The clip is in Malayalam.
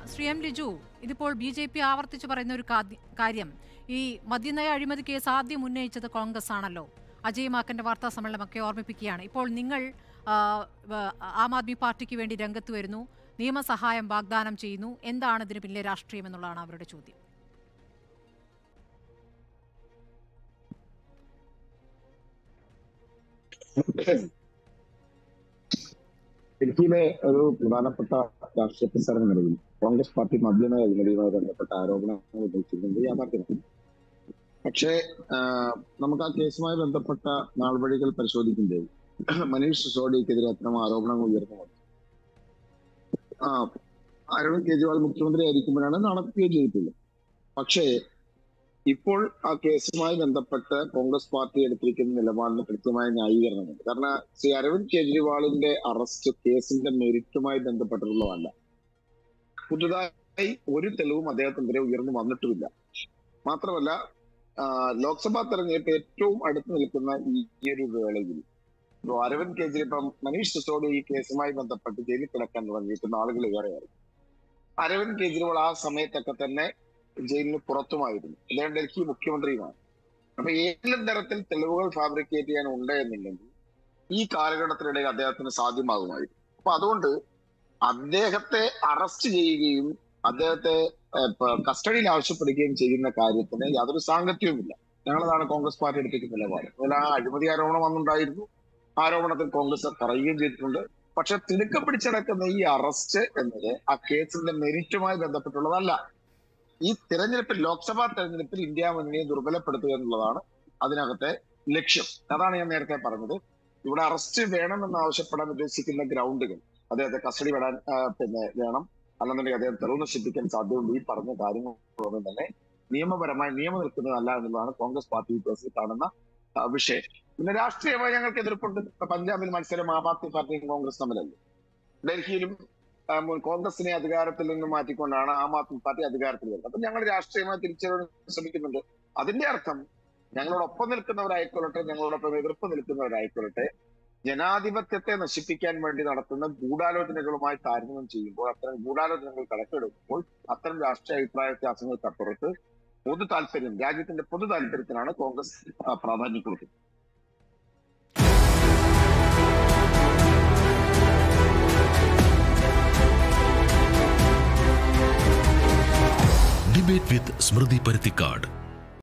ശ്രീ എം ലിജു ഇതിപ്പോൾ ബി ജെ പി ആവർത്തിച്ച് പറയുന്ന ഒരു കാദ്യ- കാര്യം ഈ മദ്യനയ അഴിമതി കേസ് ആദ്യം ഉന്നയിച്ചത് കോൺഗ്രസ് ആണല്ലോ അജയ് മാക്കന്റെ വാർത്താ സമ്മേളനമൊക്കെ ഓർമ്മിപ്പിക്കുകയാണ് ഇപ്പോൾ നിങ്ങൾ ആ, വ- ആം ആദ്മി പാർട്ടിക്ക് വേണ്ടി രംഗത്ത് വരുന്നു നിയമസഹായം വാഗ്ദാനം ചെയ്യുന്നു എന്താണ് ഇതിന് പിന്നിലെ രാഷ്ട്രീയം എന്നുള്ളതാണ് അവരുടെ ചോദ്യം ഡൽഹിയിലെ ഒരു പ്രധാനപ്പെട്ട രാഷ്ട്രീയ പ്രസ്ഥാനം എന്ന നിലയിൽ കോൺഗ്രസ് പാർട്ടി മദ്യനയ അഴിമതിയുമായി ബന്ധപ്പെട്ട ആരോപണങ്ങൾ ഉന്നയിച്ചിരുന്നത് യാഥാർത്ഥ്യമാണ് പക്ഷേ ആ, നമുക്ക് ആ കേസുമായി ബന്ധപ്പെട്ട നാൾവഴികൾ പരിശോധിക്കുമ്പോൾ മനീഷ് സിസോഡിക്കെതിരെ അത്തരം ആരോപണങ്ങൾ ഉയർന്നു വന്നു ആ അരവിന്ദ് കെജ്രിവാൾ മുഖ്യമന്ത്രി ആയിരിക്കുമ്പോഴാണ് നടക്കുകയും ചെയ്തിട്ടുള്ളത് പക്ഷേ ഇപ്പോൾ ആ കേസുമായി ബന്ധപ്പെട്ട് കോൺഗ്രസ് പാർട്ടി എടുത്തിരിക്കുന്ന നിലപാടിന് കൃത്യമായ ന്യായീകരണമുണ്ട് കാരണം ശ്രീ അരവിന്ദ് കെജ്രിവാളിന്റെ അറസ്റ്റ് കേസിന്റെ മെറിറ്റുമായി ബന്ധപ്പെട്ടിട്ടുള്ളതല്ല പുതുതായി ഒരു തെളിവും അദ്ദേഹത്തിനെതിരെ ഉയർന്നു വന്നിട്ടുമില്ല മാത്രമല്ല ആ, ലോക്സഭാ തെരഞ്ഞെടുപ്പ് ഏറ്റവും അടുത്ത് നിൽക്കുന്ന ഈ ഈ ഒരു വേളയിൽ ഇപ്പൊ അരവിന്ദ് കെജ്രിവാൾ ഇപ്പം മനീഷ് സിസോഡി ഈ കേസുമായി ബന്ധപ്പെട്ട് ജയിലിൽ കിടക്കാൻ തുടങ്ങിയിട്ട് നാളുകൾ ഏറെയായി അരവിന്ദ് കെജ്രിവാൾ ആ സമയത്തൊക്കെ തന്നെ ജയിലിന് പുറത്തുമായിരുന്നു അദ്ദേഹം ഡൽഹി മുഖ്യമന്ത്രിയുമാണ് അപ്പൊ ഏതെങ്കിലും തരത്തിൽ തെളിവുകൾ ഫാബ്രിക്കേറ്റ് ചെയ്യാൻ ഉണ്ട് എന്നുണ്ടെങ്കിൽ ഈ കാലഘട്ടത്തിനിടയിൽ അദ്ദേഹത്തിന് സാധ്യമാകുമായിരുന്നു അപ്പൊ അതുകൊണ്ട് അദ്ദേഹത്തെ അറസ്റ്റ് ചെയ്യുകയും അദ്ദേഹത്തെ ഏഹ്, ഇപ്പൊ കസ്റ്റഡിയിൽ ആവശ്യപ്പെടുകയും ചെയ്യുന്ന കാര്യത്തിന് യാതൊരു സാങ്കത്യവുമില്ല ഞങ്ങളതാണ് കോൺഗ്രസ് പാർട്ടി എടുത്തിരിക്കുന്ന നിലപാട് അതിൽ ആ അഴിമതി ആരോപണം വന്നുണ്ടായിരുന്നു ആരോപണത്തിൽ കോൺഗ്രസ് പറയുകയും ചെയ്തിട്ടുണ്ട് പക്ഷെ തിടുക്കം പിടിച്ചടക്കുന്ന ഈ അറസ്റ്റ് എന്നത് ആ കേസിന്റെ മെറിറ്റുമായി ബന്ധപ്പെട്ടുള്ളതല്ല ഈ തെരഞ്ഞെടുപ്പിൽ ലോക്സഭാ തെരഞ്ഞെടുപ്പിൽ ഇന്ത്യ മുന്നണിയെ ദുർബലപ്പെടുത്തുക എന്നുള്ളതാണ് അതിനകത്തെ ലക്ഷ്യം അതാണ് ഞാൻ നേരത്തെ പറഞ്ഞത് ഇവിടെ അറസ്റ്റ് വേണമെന്ന് ആവശ്യപ്പെടാൻ ഉദ്ദേശിക്കുന്ന ഗ്രൗണ്ടുകൾ അദ്ദേഹത്തെ കസ്റ്റഡി വിടാൻ ആ, പിന്നെ വേണം അല്ലെന്നുണ്ടെങ്കിൽ അദ്ദേഹം തെളിവ് നശിപ്പിക്കാൻ സാധ്യതയുണ്ട് ഈ പറഞ്ഞ കാര്യങ്ങളൊന്നും തന്നെ നിയമപരമായി നിയമം നിൽക്കുന്നതല്ല എന്നുള്ളതാണ് കോൺഗ്രസ് പാർട്ടി ഈ കേസിൽ കാണുന്ന ആ, വിഷയം പിന്നെ രാഷ്ട്രീയമായി ഞങ്ങൾക്ക് എതിർപ്പുണ്ട് ഇപ്പൊ പഞ്ചാബിൽ മത്സരം ആം ആദ്മി പാർട്ടിയും കോൺഗ്രസ് തമ്മിലല്ലേ ഡൽഹിയിലും ആ, മുൻ കോൺഗ്രസിനെ അധികാരത്തിൽ നിന്ന് മാറ്റിക്കൊണ്ടാണ് ആം ആദ്മി പാർട്ടി അധികാരത്തിൽ വരുന്നത് അപ്പൊ ഞങ്ങൾ രാഷ്ട്രീയമായി തിരിച്ചറിയാൻ ശ്രമിക്കുന്നുണ്ട് അതിന്റെ അർത്ഥം ഞങ്ങളോടൊപ്പം നിൽക്കുന്നവരായിക്കൊള്ളട്ടെ ഞങ്ങളോടൊപ്പം എതിർപ്പ് നിൽക്കുന്നവരായിക്കൊള്ളട്ടെ ജനാധിപത്യത്തെ നശിപ്പിക്കാൻ വേണ്ടി നടത്തുന്ന ഗൂഢാലോചനകളുമായി താരതമ്യം ചെയ്യുമ്പോൾ അത്തരം ഗൂഢാലോചനകൾ കണക്കെടുക്കുമ്പോൾ അത്തരം രാഷ്ട്രീയ അഭിപ്രായ വ്യത്യാസങ്ങൾക്കപ്പുറത്ത് പൊതു താല്പര്യം രാജ്യത്തിന്റെ പൊതു താല്പര്യത്തിനാണ് കോൺഗ്രസ് ആ, പ്രാധാന്യം കൊടുക്കുന്നത് ഡിബേറ്റ് വിത്ത് സ്മൃതി പരുത്തിക്കാട്